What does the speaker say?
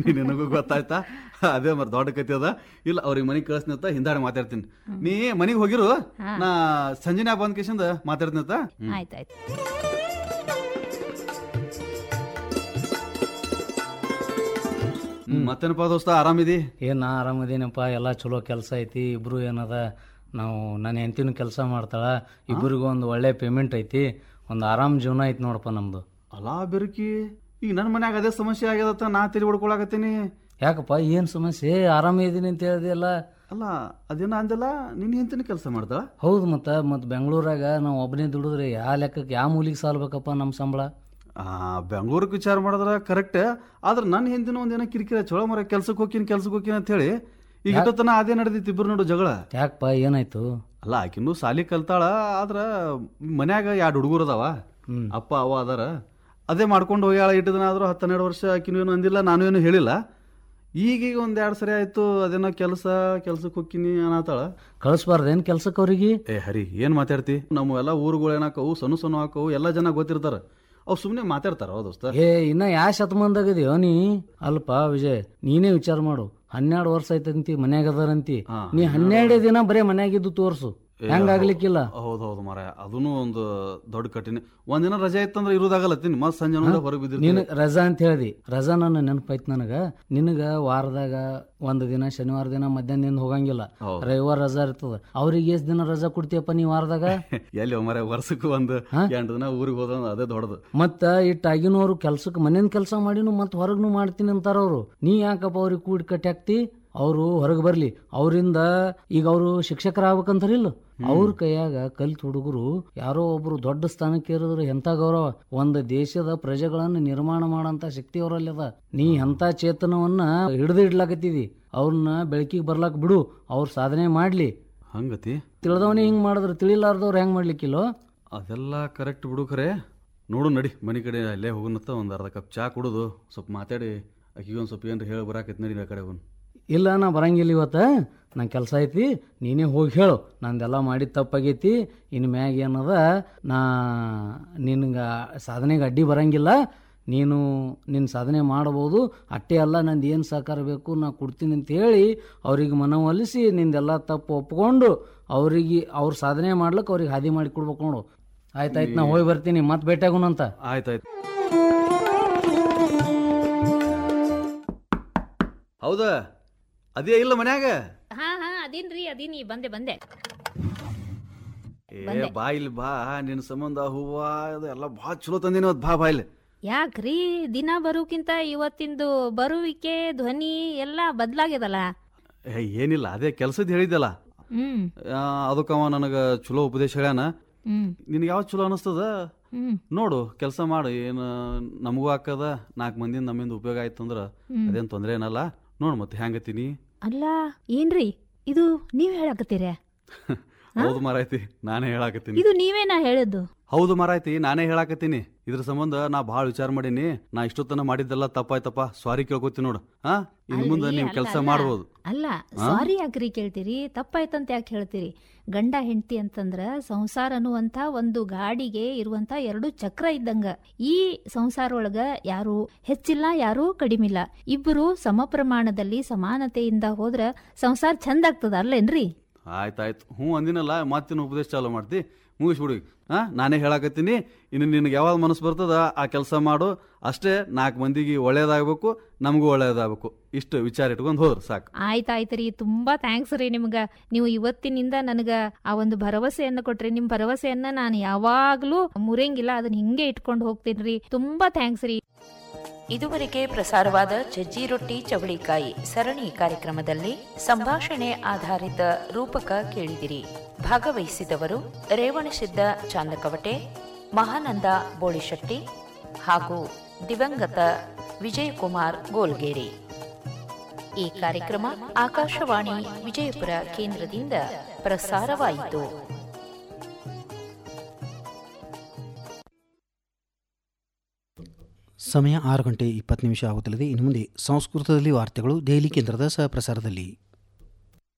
ನಿನಗೂ ಗೊತ್ತಾಯ್ತಾ ಅದೇ ಮರ್ ದೊಡ್ಡ ಕತಿ ಅದ ಇಲ್ಲ ಅವ್ರಿಗೆ ಮನೆಗೆ ಕಳಿಸ್ನಿ ಅಂತ ಹಿಂದಾಡಿ ಮಾತಾಡ್ತೀನಿ ನೀ ಮನೆಗೆ ಹೋಗಿರು ನಾ ಸಂಜೆನ ಬಂದ್ ಕಿಶಿಂದ ಮಾತಾಡ್ತೀನಿ ಅಂತ ಆಯ್ತಾಯ್ತು ಹ್ಮ್, ಮತ್ತೇನಪ್ಪ ದೋಸ್ತ ಆರಾಮಿದಿ ಏನ್ ನಾ ಆರಾಮದೀನಪ್ಪ ಎಲ್ಲ ಚಲೋ ಕೆಲಸ ಐತಿ ಇಬ್ರು ಏನದ ನಾವು ನನ್ನ ಹೆಂಡತಿನೂ ಕೆಲಸ ಮಾಡ್ತಾಳ ಇಬ್ಬರಿಗೂ ಒಂದು ಒಳ್ಳೆ ಪೇಮೆಂಟ್ ಐತಿ ಒಂದು ಆರಾಮ್ ಜೀವನ ಐತಿ ನೋಡಪ್ಪ ನಮ್ದು ಅಲಾ ಬೆರಕಿ ಈಗ ನನ್ನ ಮನ್ಯಾಗ ಅದೇ ಸಮಸ್ಯೆ ಆಗ್ಯದತ್ತ ನಾ ತಿಳಿ ಹೊಡ್ಕೊಳಕತ್ತೀನಿ ಯಾಕಪ್ಪ ಏನ್ ಸಮಸ್ಯೆ ಆರಾಮ ಇದೀನಿ ಅಂತ ಹೇಳಿದೆಯಲ್ಲ ಅಲ್ಲ ಅದೇನ ಅಂದಲ್ಲ ನಿನ್ನ ಹೆಂತನ ಕೆಲಸ ಮಾಡ್ತಾಳ ಹೌದು ಮತ್ತ ಮತ್ ಬೆಂಗಳೂರಾಗ ನಾವು ಒಬ್ಬನೇ ದುಡಿದ್ರೆ ಯಾವ ಲೆಕ್ಕಕ್ಕೆ ಯಾವ ಮೂಲಿಗೆ ಸಾಲ್ಬೇಕಪ್ಪ ನಮ್ಮ ಸಂಬಳ ಆ ಬೆಂಗಳೂರಿಗೆ ವಿಚಾರ ಮಾಡಿದ್ರ ಕರೆಕ್ಟ್ ಆದ್ರೆ ನನ್ನ ಹಿಂದಿನ ಒಂದೇನೋ ಕಿರಿಕಿರಿ ಚೊಳ ಮರ ಕೆಲ್ಸಕ್ಕೆ ಹೋಗ್ತೀನಿ ಕೆಲ್ಸಕ್ಕೆ ಹೋಗ್ತೀನಿ ಅಂತ ಹೇಳಿ ಈಗ ಇಟ್ಟತನ ಅದೇ ನಡೆದಿತ್ತು ಇಬ್ರು ನೋಡು ಜಗಳ ಯಾಕಪ್ಪ ಏನಾಯ್ತು ಅಲ್ಲ ಆಕಿನ್ನೂ ಸಾಲಿ ಕಲ್ತಾಳ ಆದ್ರ ಮನ್ಯಾಗ ಎರಡು ಹುಡುಗರು ಅದಾವ ಹ್ಮ್. ಅಪ್ಪ ಅವ ಅದಾರ ಅದೇ ಮಾಡ್ಕೊಂಡು ಹೋಗ್ಯಾಳ ಇಟ್ಟದನ ಆದ್ರೂ ಹತ್ತೆರಡು ವರ್ಷ ಆಕಿನೂ ಏನು ಅಂದಿಲ್ಲ ನಾನು ಏನು ಹೇಳಿಲ್ಲ ಈಗೀಗ ಒಂದ್ ಎರಡು ಸರಿ ಆಯ್ತು ಅದೇನೋ ಕೆಲಸ ಕೆಲ್ಸಕ್ಕೆ ಹೋಗ್ತೀನಿ ಅನ್ನತಾಳ ಕಳಿಸ್ಬಾರ್ದೇನ್ ಕೆಲ್ಸಕ್ಕೆ ಅವ್ರಿಗೆ ಏ ಹರಿ ಏನ್ ಮಾತಾಡ್ತಿ ನಮ್ಮ ಎಲ್ಲ ಊರುಗಳು ಏನಾಕವು ಸಣ್ಣ ಸಣ್ಣ ಹಾಕವು ಎಲ್ಲ ಜನ ಗೊತ್ತಿರ್ತಾರ ಅವ್ ಸುಮ್ನೆ ಮಾತಾಡ್ತಾರ ಹೌದು ದೋಸ್ತ ಏ ಇನ್ನ ಯಾವ ಶತಮಾನದಾಗದಿಯೋ ನೀ ಅಲ್ಪ ವಿಜಯ್ ನೀನೇ ವಿಚಾರ ಮಾಡು ಹನ್ನೆರಡು ವರ್ಷ ಐತಂತಿ ಮನ್ಯಾಗ ಅದಾರಂತಿ ಹಾ. ನೀ ಹನ್ನೆರಡೇ ದಿನ ಬರೇ ಮನ್ಯಾಗಿದ್ದು ತೋರ್ಸು ಹೆಂಗಾಗ್ಲಿಕ್ಕಿಲ್ಲ ಹೌದು ಹೌದು ಮಾರ ಅದೂ ಒಂದು ದೊಡ್ಡ ಕಠಿಣ ಒಂದಿನ ರಜೆ ಇತ್ತಂದ್ರೆ ಇರೋದಾಗಲ್ಲತ್ತೀನಿ ಮತ್ ಸಂಜೆ ಹೊರಗೆ ನೀನು ಬಿದ್ದಿರ್ತೀನಿ ರಜಾ ಅಂತ ಹೇಳ್ದಿ ರಜಾ ನನ್ನ ನೆನಪೈತ್ ನನಗ ನಿನಗ ವಾರದಾಗ ಒಂದ್ ದಿನ ಶನಿವಾರ ದಿನ ಮಧ್ಯಾಹ್ನದಿಂದ ಹೋಗಂಗಿಲ್ಲ ಹೌದು. ರವಿವಾರ ರಜಾ ಇರ್ತದ ಅವ್ರಿಗೆ ಎಷ್ಟ್ ದಿನ ರಜಾ ಕೊಡ್ತೀಯಪ್ಪ ನೀ ವಾರದಾಗ ಎಲ್ಲಿ ಮರ ವರ್ಷಕ್ಕೆ ಒಂದು ಎಂಟು ದಿನ ಊರಿಗೆ ಹೋದ ಅದೇ ದೊಡ್ಡದು ಮತ್ತ ಇಟ್ಟ ಆಗಿನವ್ರು ಕೆಲ್ಸಕ್ಕೆ ಮನೇನ್ ಕೆಲಸ ಮಾಡಿನು ಮತ್ ಹೊರಗ್ನು ಮಾಡ್ತೀನಿ ಅಂತಾರ ಅವ್ರು ನೀ ಯಾಕಪ್ಪ ಅವ್ರಿಗೆ ಕೂಡಿ ಕಟ್ಟಿ ಹಾಕ್ತಿ ಅವರು ಹೊರಗೆ ಬರ್ಲಿ ಅವರಿಂದ ಈಗ ಅವರು ಶಿಕ್ಷಕರಾಗ್ಬೇಕಂತಾರಿಲ್ಲ ಅವ್ರ ಕೈಯಾಗ ಕಲ್ತ್ ಹುಡುಗರು ಯಾರೋ ಒಬ್ರು ದೊಡ್ಡ ಸ್ಥಾನಕ್ಕೆ ಇರಿದ್ರೆ ಎಂತ ಗೌರವ ಒಂದು ದೇಶದ ಪ್ರಜೆಗಳನ್ನ ನಿರ್ಮಾಣ ಮಾಡಂತ ಶಕ್ತಿ ಅವರಲ್ಲಿ ಅದ ನೀ ಎಂತ ಚೇತನವನ್ನ ಹಿಡಿದು ಇಡ್ಲಾಕತ್ತಿದಿ ಅವ್ರನ್ನ ಬೆಳಕಿಗೆ ಬರ್ಲಾಕ್ ಬಿಡು ಅವ್ರ ಸಾಧನೆ ಮಾಡ್ಲಿ ಹಂಗತಿ ತಿಳಿದವನೇ ಹಿಂಗ್ ಮಾಡಿದ್ರೆ ತಿಳಿಲಾರ್ದವ್ರು ಹೆಂಗ್ ಮಾಡ್ಲಿಕ್ಕಿಲ್ಲೋ ಅದೆಲ್ಲ ಕರೆಕ್ಟ್ ಬಿಡು ಖರೆ ನೋಡು ನಡಿ ಮನೆ ಕಡೆ ಅಲ್ಲೇ ಹೋಗೋಣತ್ತ ಒಂದು ಅರ್ಧ ಕಪ್ ಚಾ ಕುಡುದು ಸ್ವಲ್ಪ ಮಾತಾಡಿ ಆಕಿಗೆ ಒಂದು ಸ್ವಲ್ಪ ಏನ್ರ ಹೇಳಿ ಬರಾಕೈತಿ ನಡಿ ಆ ಕಡೆ ಹೋಗೋಣ ಇಲ್ಲ ನಾ ಬರಂಗಿಲ್ಲ ಇವತ್ತು ನಂಗೆ ಕೆಲಸ ಐತಿ ನೀನೇ ಹೋಗಿ ಹೇಳು ನಂದೆಲ್ಲ ಮಾಡಿದ ತಪ್ಪಾಗೈತಿ ಇನ್ನು ಮ್ಯಾಗ ಏನದ ನಾ ನಿನ್ಗೆ ಸಾಧನೆಗೆ ಅಡ್ಡಿ ಬರಂಗಿಲ್ಲ ನೀನು ನಿನ್ನ ಸಾಧನೆ ಮಾಡ್ಬೋದು ಅಷ್ಟೇ ಅಲ್ಲ ನಂದು ಏನು ಸಹಕಾರ ಬೇಕು ನಾ ಕೊಡ್ತೀನಿ ಅಂತ ಹೇಳಿ ಅವ್ರಿಗೆ ಮನವೊಲಿಸಿ ನಿಂದೆಲ್ಲ ತಪ್ಪು ಒಪ್ಕೊಂಡು ಅವ್ರಿಗೆ ಅವ್ರ ಸಾಧನೆ ಮಾಡ್ಲಿಕ್ಕೆ ಅವ್ರಿಗೆ ಹಾದಿ ಮಾಡಿ ಕೊಡ್ಬೇಕು ನೋಡು ಆಯ್ತಾಯ್ತು ನಾ ಹೋಗಿ ಬರ್ತೀನಿ ಮತ್ತೆ ಭೇಟಿಯಾಗೋಣಂತ ಆಯ್ತಾಯ್ತು ಹೌದಾ ಅದೇ ಇಲ್ಲ ಮನ್ಯಾಗ ಹಾ ಹಾ ಅದೇನ್ರಿ ಅದೀನಿ ಬಂದೆ ಬಂದೆ ಏ ಬಾ ಇಲ್ಲಿ ಬಾ ನಿನ್ನ ಸಂಬಂಧ ಹೂವ ಅದು ಎಲ್ಲ ಭಾಳ ಚಲೋ ತಂದಿನಿ ಅವತ್ತು ಬಾ ಬಾ ಇಲ್ಲಿ ಯಾಕ್ರಿ ದಿನ ಬರೋಕ್ಕಿಂತ ಇವತ್ತಿಂದು ಬರುವಿಕೆ ಧ್ವನಿ ಎಲ್ಲ ಬದ್ಲಾಗ್ಯದಲ್ಲ ಏ, ಏನಿಲ್ಲ ಅದೇ ಕೆಲ್ಸದ ಹೇಳಿದ್ದಲ್ಲ ಹ್ಮ್ ಆ, ಅದಕ್ಕವ ನನಗೆ ಚಲೋ ಉಪದೇಶ ಹೇಳ್ಯಾನ ಹ್ಮ್ ನಿನಗೆ ಯಾವ್ದು ಚಲೋ ಅನಿಸ್ತದ ಹ್ಮ್ ನೋಡು ಕೆಲಸ ಮಾಡು ಏನು ನಮಗೂ ಹಾಕದ ನಾಲ್ಕು ಮಂದಿನ ನಮ್ಮಿಂದ ಉಪಯೋಗ ಆಯ್ತು ಅಂದ್ರ ಅದೇನು ತೊಂದರೆ ಏನಲ್ಲ ನೋಡು ಮತ್ತೆ ಹೆಂಗತ್ತೀನಿ ಅಲ್ಲ ಏನ್ರಿ ಇದು ನೀವ್ ಹೇಳಕತ್ತೀರ ಹೌದು ಮಾರಾಯ್ತಿ ನಾನೇ ಹೇಳಾಕತ್ತೀನಿ ಇದು ನೀವೇನಾ ಹೇಳಿದ್ದು ಹೌದು ಮಾರಾಯ್ತಿ ನಾನೇ ಹೇಳಾಕತ್ತೀನಿ ಇದ್ರ ಸಂಬಂಧ ನಾ ಭಾಳ ವಿಚಾರ ಮಾಡೀನಿ ನಾ ಇಷ್ಟೊತ್ತನ ಮಾಡಿದ್ದೆಲ್ಲ ತಪ್ಪಾಯ್ತಪ್ಪ ಸಾರಿ ಕೇಳ್ಕೊತೀನಿ ನೋಡು ಹಾ ಇನ್ನು ಮುಂದೆ ಅಲ್ರಿ, ನೀವು ಅಲ್ಲ, ಕೆಲಸ ಅಲ್ಲ. ಮಾಡ್ಬೋದು ಅಲ್ಲ ಸಾರಿ ಯಾಕ್ರಿ ಕೇಳ್ತೀರಿ ತಪ್ಪಾಯ್ತಂತ ಯಾಕೆ ಹೇಳ್ತೀರಿ ಗಂಡ ಹೆಂಡತಿ ಅಂತಂದ್ರ ಸಂಸಾರ ಅನ್ನುವಂತ ಒಂದು ಗಾಡಿಗೆ ಇರುವಂತ ಎರಡು ಚಕ್ರ ಇದ್ದಂಗ ಈ ಸಂಸಾರ ಒಳಗ ಯಾರು ಹೆಚ್ಚಿಲ್ಲ ಯಾರು ಕಡಿಮಿಲ್ಲ ಇಬ್ಬರು ಸಮ ಪ್ರಮಾಣದಲ್ಲಿ ಸಮಾನತೆಯಿಂದ ಹೋದ್ರ ಸಂಸಾರ ಚಂದ ಆಗ್ತದ ಅಲ್ಲೇನ್ರಿ ಆಯ್ತಾಯ್ತು ಹ್ಞೂ ಅಂದಿನಲ್ಲ ಮತ್ತಿನ ಉಪದೇಶ ಚಾಲು ಮಾಡ್ತಿ ಮುಗಿಸ್ಬಿಡು ಹಾ ನಾನೇ ಹೇಳಾಕತ್ತೀನಿ ಇನ್ನು ನಿನಗೆ ಯಾವಾಗ ಮನಸ್ಸು ಬರ್ತದ ಆ ಕೆಲಸ ಮಾಡು ಅಷ್ಟೇ ನಾಲ್ಕು ಮಂದಿಗೆ ಒಳ್ಳೇದಾಗಬೇಕು ನಮಗೂ ಒಳ್ಳೇದಾಗಬೇಕು ಇಷ್ಟು ವಿಚಾರ ಇಟ್ಕೊಂಡು ಹೋದ್ರು ಸಾಕು ಆಯ್ತಾಯ್ತ್ರಿ ತುಂಬಾ ಥ್ಯಾಂಕ್ಸ್ ರೀ ನಿಮ್ಗ ನೀವು ಇವತ್ತಿನಿಂದ ನನಗ ಆ ಒಂದು ಭರವಸೆಯನ್ನ ಕೊಟ್ರಿ ನಿಮ್ ಭರವಸೆಯನ್ನ ನಾನು ಯಾವಾಗ್ಲೂ ಮುರಿಯಂಗಿಲ್ಲ ಅದನ್ನ ಹಿಂಗೆ ಇಟ್ಕೊಂಡು ಹೋಗ್ತೀನಿ ತುಂಬಾ ಥ್ಯಾಂಕ್ಸ್ ರೀ ಇದುವರೆಗೆ ಪ್ರಸಾರವಾದ ಸಜ್ಜಿ ರೊಟ್ಟಿ ಚವಳಿಕಾಯಿ ಸರಣಿ ಕಾರ್ಯಕ್ರಮದಲ್ಲಿ ಸಂಭಾಷಣೆ ಆಧಾರಿತ ರೂಪಕ ಕೇಳಿದಿರಿ ಭಾಗವಹಿಸಿದವರು ರೇವಣಸಿದ್ದ ಚಾಂದಕವಟೆ ಮಹಾನಂದ ಬೋಳಿಶೆಟ್ಟಿ ಹಾಗೂ ದಿವಂಗತ ವಿಜಯಕುಮಾರ್ ಗೋಲ್ಗೇರಿ ಈ ಕಾರ್ಯಕ್ರಮ ಆಕಾಶವಾಣಿ ವಿಜಯಪುರ ಕೇಂದ್ರದಿಂದ ಪ್ರಸಾರವಾಯಿತು ಸಮಯ ಆರು ಗಂಟೆ ಇಪ್ಪತ್ತು ನಿಮಿಷ ಆಗುತ್ತಲಿದೆ ಇನ್ನು ಮುಂದೆ ಸಂಸ್ಕೃತದಲ್ಲಿ ವಾರ್ತೆಗಳು ದೆಹಲಿ ಕೇಂದ್ರದ ಸಹ ಪ್ರಸಾರದಲ್ಲಿ